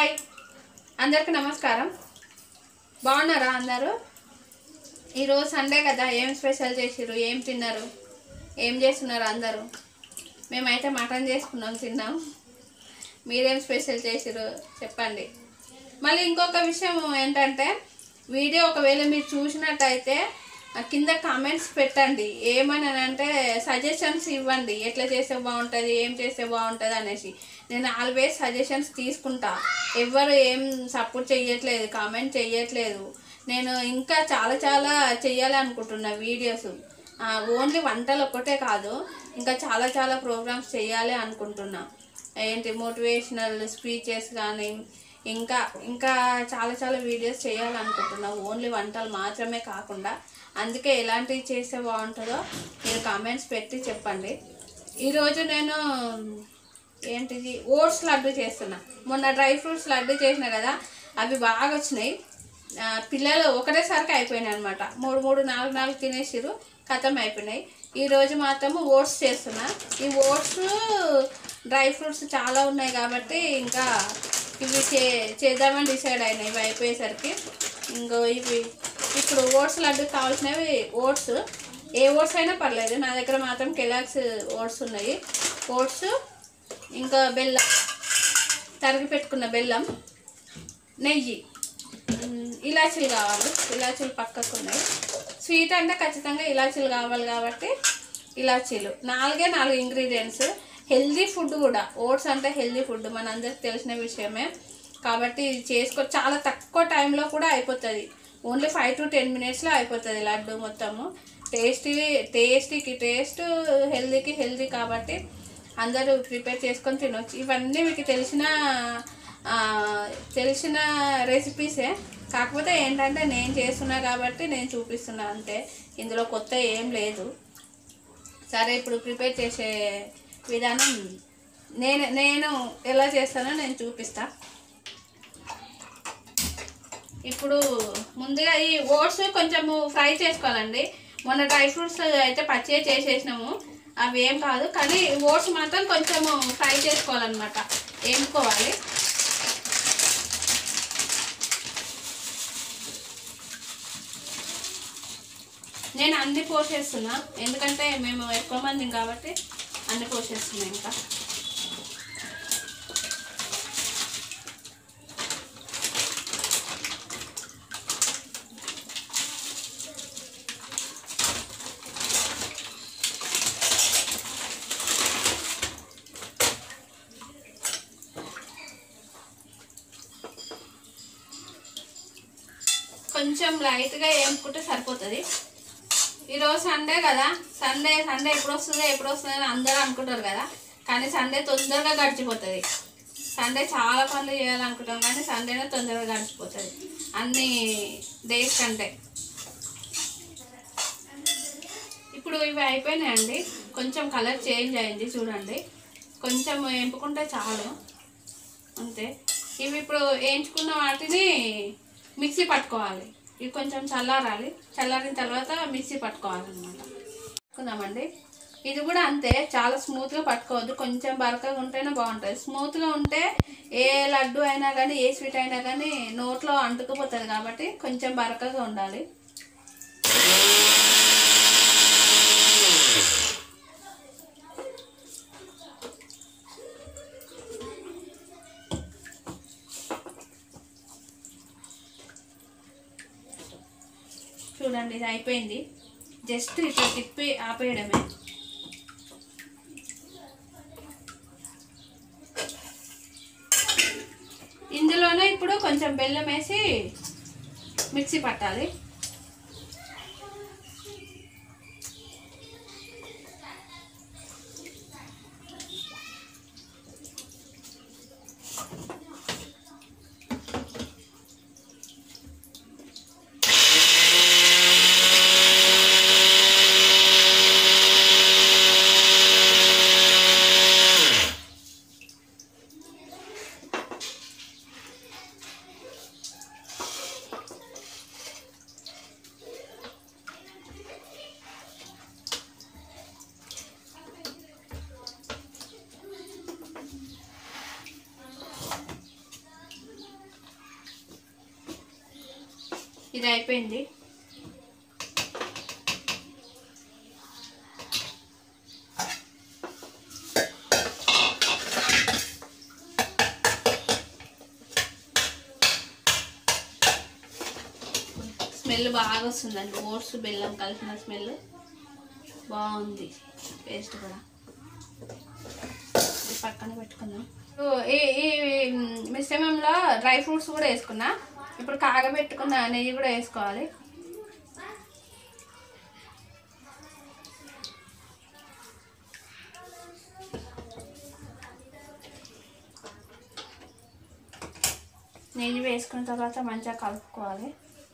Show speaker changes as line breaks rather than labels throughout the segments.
hi అందరికీ నమస్కారం బాగున్నారా అందరూ ఈరోజు సండే కదా ఏం స్పెషల్ చేసిర్రు ఏం తిన్నారు ఏం చేస్తున్నారు అందరూ మేమైతే మటన్ చేసుకున్నాం తిన్నాం మీరేం స్పెషల్ చేసిర్రు చెప్పండి మళ్ళీ ఇంకొక విషయం ఏంటంటే వీడియో ఒకవేళ మీరు చూసినట్టయితే ఆ కింద కామెంట్స్ పెట్టండి ఏమని అంటే సజెషన్స్ ఇవ్వండి ఎట్లా చేస్తే బాగుంటుంది ఏం చేస్తే బాగుంటుంది అనేసి నేను ఆల్వేస్ సజెషన్స్ తీసుకుంటా ఎవ్వరు ఏం సపోర్ట్ చెయ్యట్లేదు కామెంట్ చెయ్యట్లేదు నేను ఇంకా చాలా చాలా చెయ్యాలనుకుంటున్నా వీడియోస్ ఓన్లీ వంటలు ఒక్కటే కాదు ఇంకా చాలా చాలా ప్రోగ్రామ్స్ చేయాలి అనుకుంటున్నా ఏంటి మోటివేషనల్ స్పీచెస్ కానీ ఇంకా ఇంకా చాలా చాలా వీడియోస్ చేయాలనుకుంటున్నా ఓన్లీ వంటలు మాత్రమే కాకుండా అందుకే ఎలాంటివి చేస్తే బాగుంటుందో మీరు కామెంట్స్ పెట్టి చెప్పండి ఈరోజు నేను ఏంటిది ఓట్స్ లడ్డు చేస్తున్నా మొన్న డ్రై ఫ్రూట్స్ లడ్డు చేసిన కదా అవి బాగా వచ్చినాయి ఆ, పిల్లలు ఒకటేసరికి అయిపోయినాయి అనమాట మూడు మూడు నాలుగు నాలుగు తినేసిరు ఖతం అయిపోయినాయి ఈ రోజు మాత్రము ఓట్స్ చేస్తున్నా ఈ ఓట్స్ డ్రై ఫ్రూట్స్ చాలా ఉన్నాయి కాబట్టి ఇంకా ఇవి చే చేద్దామని డిసైడ్ అయినాయి ఇవి అయిపోయేసరికి ఇంకో ఇవి ఇప్పుడు ఓట్స్ లడ్డు కావాల్సినవి ఓట్స్ ఏ ఓట్స్ అయినా పర్లేదు నా దగ్గర మాత్రం కెలాక్స్ ఓట్స్ ఉన్నాయి ఓట్స్ ఇంకా బెల్లం తరిగి పెట్టుకున్న బెల్లం నెయ్యి ఉమ్, ఇలాచీలు కావాలి ఇలాచీలు పక్కకు ఉన్నాయి స్వీట్ అంటే ఖచ్చితంగా ఇలాచీలు కావాలి కాబట్టి ఇలాచీలు నాలుగే నాలుగు ఇంగ్రీడియంట్స్ హెల్దీ ఫుడ్ కూడా ఓట్స్ అంటే హెల్దీ ఫుడ్ మనందరికి తెలిసిన విషయమే కాబట్టి ఇది చేసుకో చాలా తక్కువ టైంలో కూడా అయిపోతుంది ఓన్లీ ఫైవ్ టు టెన్ మినిట్స్లో అయిపోతుంది లడ్డు మొత్తము టేస్టీ టేస్టీకి టేస్ట్ హెల్దీకి హెల్దీ కాబట్టి అందరూ ప్రిపేర్ చేసుకొని తినొచ్చు ఇవన్నీ మీకు తెలిసిన ఆ, తెలిసిన రెసిపీసే కాకపోతే ఏంటంటే నేను చేస్తున్నా కాబట్టి నేను చూపిస్తున్నా అంతే ఇందులో కొత్త ఏం లేదు సరే ఇప్పుడు ప్రిపేర్ చేసే విధానం నేను నేను ఎలా చేస్తానో నేను చూపిస్తా ఇప్పుడు ముందుగా ఈ ఓట్స్ కొంచెము ఫ్రై చేసుకోవాలండి మొన్న డ్రై ఫ్రూట్స్ అయితే పచ్చిగా చేసేసినాము అవి ఏం కాదు కానీ ఓట్స్ మాత్రం కొంచెము ఫ్రై చేసుకోవాలన్నమాట వేపుకోవాలి నేను అన్ని పోసేస్తున్నా ఎందుకంటే మేము ఎక్కువ మంది కాబట్టి అన్ని పోసేస్తున్నా ఇంకా కొంచెం లైట్గా వేపుకుంటే సరిపోతుంది ఈరోజు సండే కదా సండే సండే ఎప్పుడు వస్తుందో ఎప్పుడు వస్తుందో అని అందరూ అనుకుంటారు కదా కానీ సండే తొందరగా గడిచిపోతుంది సండే చాలా పనులు చేయాలనుకుంటాం కానీ సండేనే తొందరగా గడిచిపోతుంది అన్ని డేస్ కంటే ఇప్పుడు ఇవి అయిపోయినాయండి కొంచెం కలర్ చేంజ్ అయింది చూడండి కొంచెం వేపుకుంటే చాలు అంతే ఇవి ఇప్పుడు వేయించుకున్న వాటిని మిక్సీ పట్టుకోవాలి ఇవి కొంచెం చల్లారాలి చల్లారిన తర్వాత మిక్సీ పట్టుకోవాలన్నమాట పట్టుకుందామండి ఇది కూడా అంతే చాలా స్మూత్గా పట్టుకోవద్దు కొంచెం బరకగా ఉంటేనే బాగుంటుంది స్మూత్గా ఉంటే ఏ లడ్డు అయినా కానీ ఏ స్వీట్ అయినా కానీ నోట్లో అంటుకుపోతుంది కాబట్టి కొంచెం బరకగా ఉండాలి చూడండి ఇది అయిపోయింది జస్ట్ ఇట్లా తిప్పి ఆపేయడమే ఇందులోనే ఇప్పుడు కొంచెం బెల్లం వేసి మిక్సీ పట్టాలి ఇది అయిపోయింది స్మెల్ బాగా వస్తుందండి ఓట్స్ బెల్లం కలిసిన స్మెల్ బాగుంది పేస్ట్ కూడా ఇది పక్కన పెట్టుకుందాం ఓ, ఈ ఈ మిశ్రమంలో డ్రై ఫ్రూట్స్ కూడా వేసుకున్నా ఇప్పుడు కాగబెట్టుకున్న నెయ్యి కూడా వేసుకోవాలి నెయ్యి వేసుకున్న తర్వాత మంచిగా కలుపుకోవాలి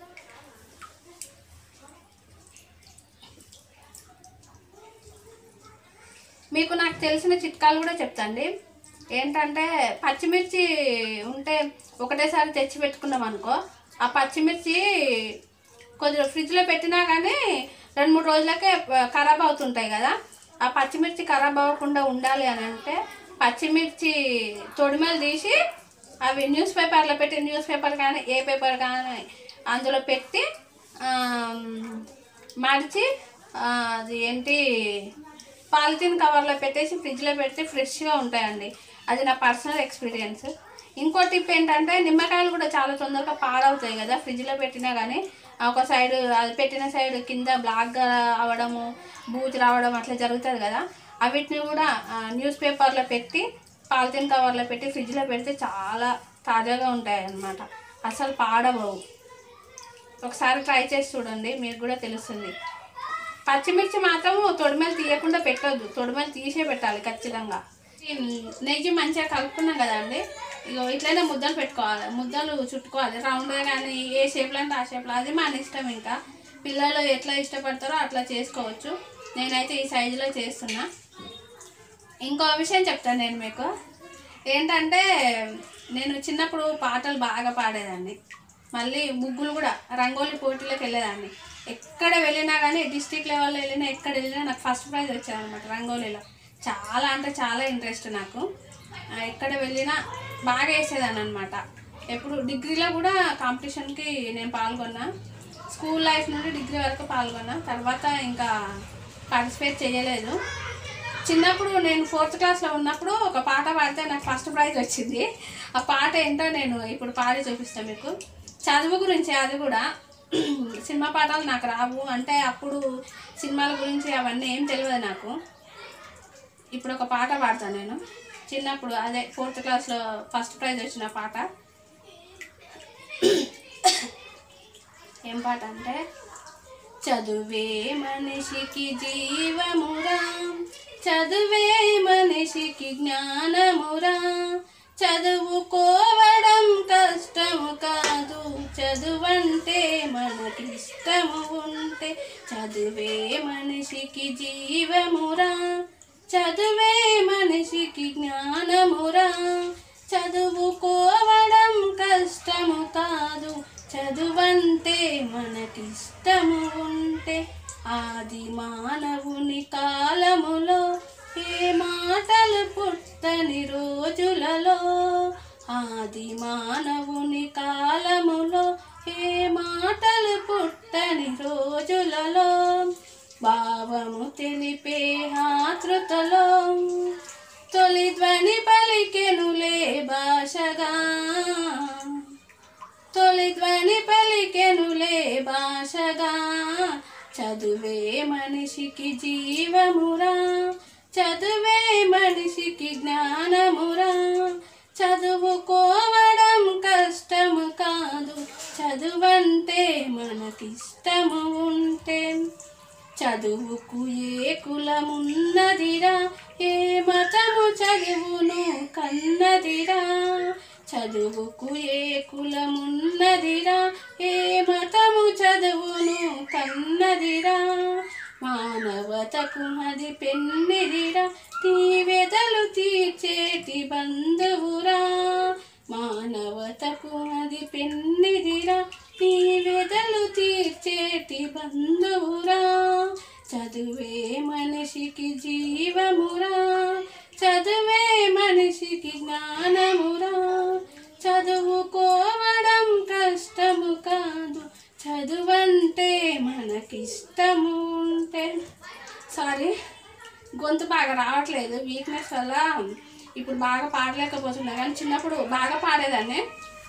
మీకు నాకు తెలిసిన చిట్కాలు కూడా చెప్తాండి ఏంటంటే పచ్చిమిర్చి ఉంటే ఒకటేసారి తెచ్చి పెట్టుకున్నాం అనుకో ఆ పచ్చిమిర్చి కొద్దిగా ఫ్రిడ్జ్లో పెట్టినా కానీ రెండు మూడు రోజులకే ఖరాబ్ అవుతుంటాయి కదా ఆ పచ్చిమిర్చి ఖరాబ్ అవ్వకుండా ఉండాలి అని అంటే పచ్చిమిర్చి తొడిమలు తీసి అవి న్యూస్ పేపర్లో పెట్టి న్యూస్ పేపర్ కానీ ఏ పేపర్ కానీ అందులో పెట్టి ఆమ్, మడిచి ఆ, అది ఏంటి పాలిథిన్ కవర్లో పెట్టేసి ఫ్రిడ్జ్లో పెడితే ఫ్రెష్గా ఉంటాయండి అది నా పర్సనల్ ఎక్స్పీరియన్స్ ఇంకో టిప్ ఏంటంటే నిమ్మకాయలు కూడా చాలా తొందరగా పాడవుతాయి కదా ఫ్రిడ్జ్లో పెట్టినా కానీ ఒక సైడ్ అది పెట్టిన సైడ్ కింద బ్లాక్గా అవడము బూజు రావడం అట్లా జరుగుతుంది కదా అవిటిని కూడా న్యూస్ పేపర్లో పెట్టి పాలిథిన్ కవర్లో పెట్టి ఫ్రిడ్జ్లో పెడితే చాలా తాజాగా ఉంటాయి అన్నమాట అసలు పాడవవు ఒకసారి ట్రై చేసి చూడండి మీకు కూడా తెలుస్తుంది పచ్చిమిర్చి మాత్రం తొడిమలు తీయకుండా పెట్టొద్దు తొడిమలు తీసే పెట్టాలి ఖచ్చితంగా ఈ నెయ్యి మంచిగా కలుపుకున్నాం కదండి ఇగో ఇట్లనే ముద్దలు పెట్టుకోవాలి ముద్దలు చుట్టుకోవాలి రౌండ్గా కానీ ఏ షేప్లో అంటే ఆ షేప్లో అది మన ఇష్టం ఇంకా పిల్లలు ఎట్లా ఇష్టపడతారో అట్లా చేసుకోవచ్చు నేనైతే ఈ సైజులో చేస్తున్నా ఇంకో విషయం చెప్తాను నేను మీకు ఏంటంటే నేను చిన్నప్పుడు పాటలు బాగా పాడేదాన్ని మళ్ళీ ముగ్గులు కూడా రంగోలీ పోటీలకు వెళ్ళేదాన్ని ఎక్కడ వెళ్ళినా కానీ డిస్టిక్ లెవెల్లో వెళ్ళినా ఎక్కడ వెళ్ళినా నాకు ఫస్ట్ ప్రైజ్ వచ్చేదన్నమాట రంగోలీలో చాలా అంటే చాలా ఇంట్రెస్ట్ నాకు ఆ, ఎక్కడ వెళ్ళినా బాగా వేసేదాన్ని అనమాట ఎప్పుడు డిగ్రీలో కూడా కాంపిటీషన్కి నేను పాల్గొన్నా స్కూల్ లైఫ్ నుండి డిగ్రీ వరకు పాల్గొన్నా తర్వాత ఇంకా పార్టిసిపేట్ చేయలేదు చిన్నప్పుడు నేను ఫోర్త్ క్లాస్లో ఉన్నప్పుడు ఒక పాట పాడితే నాకు ఫస్ట్ ప్రైజ్ వచ్చింది ఆ పాట ఏంటో నేను ఇప్పుడు పాడి చూపిస్తాను మీకు చదువు గురించి అది కూడా సినిమా పాటలు నాకు రావు అంటే అప్పుడు సినిమాల గురించి అవన్నీ ఏం తెలియదు నాకు ఇప్పుడు ఒక పాట పాడతాను నేను చిన్నప్పుడు అదే ఫోర్త్ క్లాస్లో ఫస్ట్ ప్రైజ్ వచ్చిన పాట ఏం పాట అంటే చదువే మనిషికి జీవమురా చదువే మనిషికి జ్ఞానమురా చదువుకోవడం కష్టము కాదు చదువంటే మనకిష్టము ఉంటే చదువే మనిషికి జీవమురా చదువే మనిషికి జ్ఞానమురా చదువుకోవడం కష్టము కాదు చదువంటే మనకిష్టము ఉంటే ఆది మానవుని కాలములో ఏ మాటలు పుట్టని రోజులలో ఆది మానవుని కాలములో ఏ మాటలు పుట్టని రోజులలో భావము తెలిపే ఆతృతలో తొలి ధ్వని పలికెనులే భాషగా తొలి ధ్వని పలికెనులే భాషగా చదువే మనిషికి జీవమురా చదువే మనిషికి జ్ఞానమురా చదువుకోవడం కష్టము కాదు చదువంటే మనకిష్టము ఉంటే చదువుకు ఏ కులమున్నదిరా ఏ మతము చదువును కన్నదిరా చదువుకు ఏ కులమున్నదిరా ఏ మతము చదువును కన్నదిరా మానవతకు అది పెన్నిదిరా తీవెదలు తీర్చేటి బంధువురా మానవతకు అది పెన్నిదిరా తీవెదలు తీర్చేటి బంధువురా చదువే మనిషికి జీవమురా చదువే మనిషికి జ్ఞానమురా చదువుకోవడం కష్టము కాదు మనకి ఇష్టము ఉంటే సారీ గొంతు బాగా రావట్లేదు వీక్నెస్ వల్ల ఇప్పుడు బాగా పాడలేకపోతున్నా కానీ చిన్నప్పుడు బాగా పాడేదాన్ని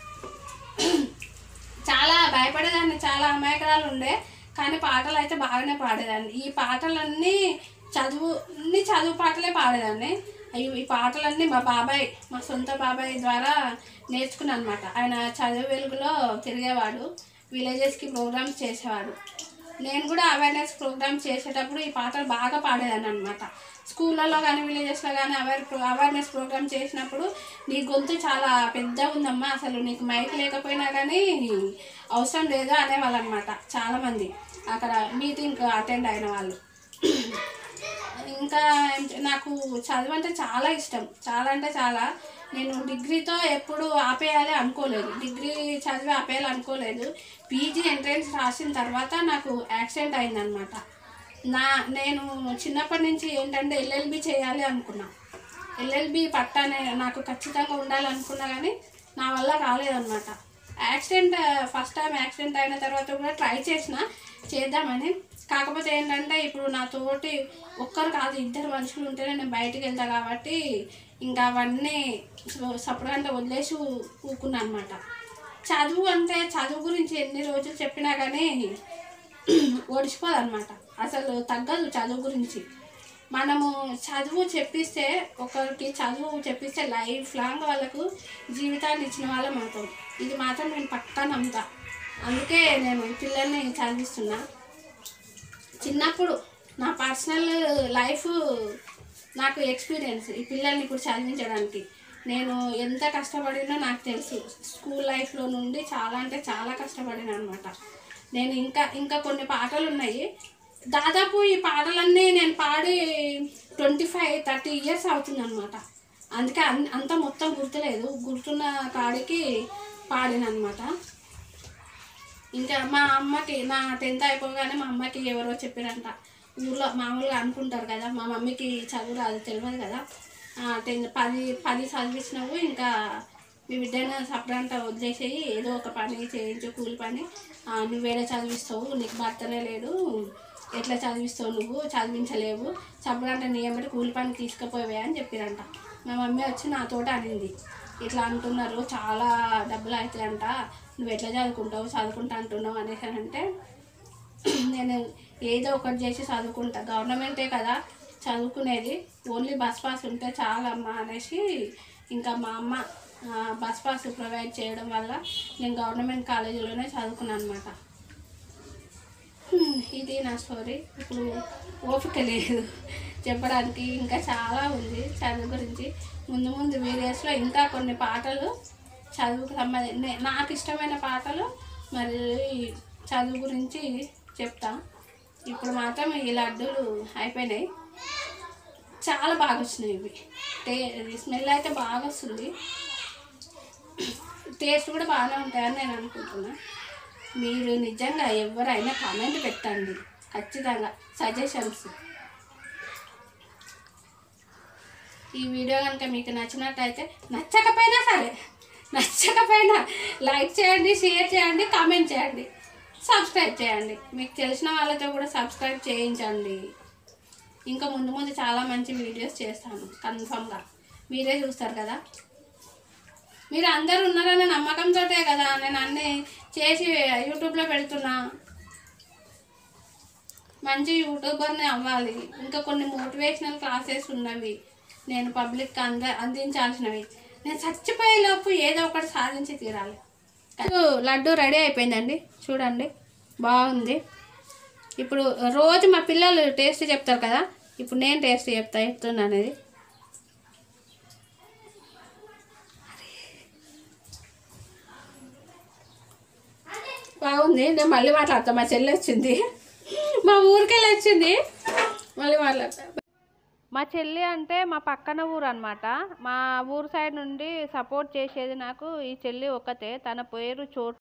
చాలా భయపడేదాన్ని చాలా అమాయకరాలు ఉండే కానీ పాటలు అయితే బాగానే పాడేదాన్ని ఈ పాటలన్నీ చదువు అన్ని చదువు పాటలే పాడేదాన్ని అయ్యో ఈ పాటలన్నీ మా బాబాయ్ మా సొంత బాబాయ్ ద్వారా నేర్చుకున్నాను అనమాట ఆయన చదువు వెలుగులో తిరిగేవాడు విలేజెస్కి ప్రోగ్రామ్స్ చేసేవాడు నేను కూడా అవేర్నెస్ ప్రోగ్రామ్స్ చేసేటప్పుడు ఈ పాటలు బాగా పాడేదాన్ని అనమాట స్కూళ్ళలో కానీ విలేజెస్లో కానీ అవేర్ అవేర్నెస్ ప్రోగ్రామ్ చేసినప్పుడు నీ గొంతు చాలా పెద్దగా ఉందమ్మా అసలు నీకు మైక్ లేకపోయినా కానీ అవసరం లేదు అనేవాళ్ళు అనమాట చాలామంది అక్కడ మీటింగ్ అటెండ్ అయిన వాళ్ళు ఇంకా ఏం- నాకు చదువు అంటే చాలా ఇష్టం చాలా అంటే చాలా నేను డిగ్రీతో ఎప్పుడు ఆపేయాలి అనుకోలేదు డిగ్రీ చదివి ఆపేయాలి అనుకోలేదు పీజీ ఎంట్రన్స్ రాసిన తర్వాత నాకు యాక్సిడెంట్ అయిందనమాట నా నేను చిన్నప్పటి నుంచి ఏంటంటే ఎల్ఎల్బి చేయాలి అనుకున్నా ఎల్ఎల్బి పట్టానే నాకు ఖచ్చితంగా ఉండాలి అనుకున్నా కానీ నా వల్ల కాలేదన్నమాట యాక్సిడెంట్ ఫస్ట్ టైం యాక్సిడెంట్ అయిన తర్వాత కూడా ట్రై చేసిన చేద్దామని కాకపోతే ఏంటంటే ఇప్పుడు నా తోటి ఒక్కరు కాదు ఇద్దరు మనుషులు ఉంటేనే నేను బయటికి వెళ్తా కాబట్టి ఇంకా అవన్నీ సపరేట్గా వదిలేసి ఊ- ఊకున్నా అనమాట చదువు అంటే చదువు గురించి ఎన్ని రోజులు చెప్పినా కానీ ఓడిచిపోదు అనమాట అసలు తగ్గదు చదువు గురించి మనము చదువు చెప్పిస్తే ఒకరికి చదువు చెప్పిస్తే లైఫ్ లాంగ్ వాళ్ళకు జీవితాన్ని ఇచ్చిన వాళ్ళం అవుతాం ఇది మాత్రం నేను పక్కా నమ్ముతా అందుకే నేను పిల్లల్ని చదివిస్తున్నా చిన్నప్పుడు నా పర్సనల్ లైఫ్ నాకు ఎక్స్పీరియన్స్ ఈ పిల్లల్ని ఇప్పుడు చదివించడానికి నేను ఎంత కష్టపడినో నాకు తెలుసు స్కూల్ లైఫ్లో నుండి చాలా అంటే చాలా కష్టపడిన అనమాట నేను ఇంకా ఇంకా కొన్ని పాటలు ఉన్నాయి దాదాపు ఈ పాటలన్నీ నేను పాడి ట్వంటీ ఫైవ్ థర్టీ ఇయర్స్ అవుతుంది అనమాట అందుకే అన్- అంత మొత్తం గుర్తులేదు గుర్తున్న కాడికి పాడిన అనమాట ఇంకా మా అమ్మకి నా టెన్త్ అయిపోగానే మా అమ్మకి ఎవరో చెప్పారంట ఊర్లో మామూలుగా అనుకుంటారు కదా మా మమ్మీకి చదువు రాదు తెలియదు కదా టెన్త్ పది పది చదివించినావు ఇంకా మీ బిడ్డను సపరేట్ వదిలేసేయి ఏదో ఒక పని చేయించు కూలి పని ఆ, నువ్వు వేరే చదివిస్తావు నీకు భర్తనే లేడు ఎట్లా చదివిస్తావు నువ్వు చదివించలేవు సపరేట్ నీ ఏమిటి కూలి పని తీసుకుపోవే అని చెప్పారంట మా మమ్మీ వచ్చి నాతోటి అనింది ఇట్లా అంటున్నారు చాలా డబ్బులు అవుతాయంట నువ్వు ఎట్లా చదువుకుంటావు చదువుకుంటా అంటున్నావు అనేసి అని అంటే నేను ఏదో ఒకటి చేసి చదువుకుంటా గవర్నమెంటే కదా చదువుకునేది ఓన్లీ బస్ పాస్ ఉంటే చాలమ్మా అనేసి ఇంకా మా అమ్మ ఆ, బస్ పాస్ ప్రొవైడ్ చేయడం వల్ల నేను గవర్నమెంట్ కాలేజీలోనే చదువుకున్నాను అనమాట ఇది నా స్టోరీ ఇప్పుడు ఓపిక లేదు చెప్పడానికి ఇంకా చాలా ఉంది చదువు గురించి ముందు ముందు వీడియోస్లో ఇంకా కొన్ని పాటలు చదువుకు సంబంధించి నాకు ఇష్టమైన పాటలు మరి చదువు గురించి చెప్తా ఇప్పుడు మాత్రం ఈ లడ్డూలు అయిపోయినాయి చాలా బాగా వచ్చినాయి ఇవి టే స్మెల్ అయితే బాగా వస్తుంది టేస్ట్ కూడా బాగానే ఉంటాయని నేను అనుకుంటున్నా మీరు నిజంగా ఎవరైనా కామెంట్ పెట్టండి ఖచ్చితంగా సజెషన్స్ ఈ వీడియో కనుక మీకు నచ్చినట్టయితే నచ్చకపోయినా సరే నచ్చకపోయినా లైక్ చేయండి షేర్ చేయండి కామెంట్ చేయండి సబ్స్క్రైబ్ చేయండి మీకు తెలిసిన వాళ్ళతో కూడా సబ్స్క్రైబ్ చేయించండి ఇంకా ముందు ముందు చాలా మంచి వీడియోస్ చేస్తాను కన్ఫామ్గా మీరే చూస్తారు కదా మీరు అందరు ఉన్నారనే నమ్మకంతో కదా నేను అన్నీ చేసి యూట్యూబ్లో పెడుతున్నా మంచి యూట్యూబర్ని అవ్వాలి ఇంకా కొన్ని మోటివేషనల్ క్లాసెస్ ఉన్నవి నేను పబ్లిక్ అంద అందించాల్సినవి నేను చచ్చిపోయేలోపు ఏదో ఒకటి సాధించి తీరాలి లడ్డు రెడీ అయిపోయిందండి చూడండి బాగుంది ఇప్పుడు రోజు మా పిల్లలు టేస్ట్ చెప్తారు కదా ఇప్పుడు నేను టేస్ట్ చెప్తా చెప్తున్నా అనేది బాగుంది నేను మళ్ళీ మాట్లాడతా మా చెల్లి వచ్చింది మా ఊరికెళ్ళి వచ్చింది మళ్ళీ మాట్లాడతా మా చెల్లి అంటే మా పక్కన ఊరు అనమాట మా ఊరు సైడ్ నుండి సపోర్ట్ చేసేది నాకు ఈ చెల్లి ఒక్కతే తన పేరు చోటు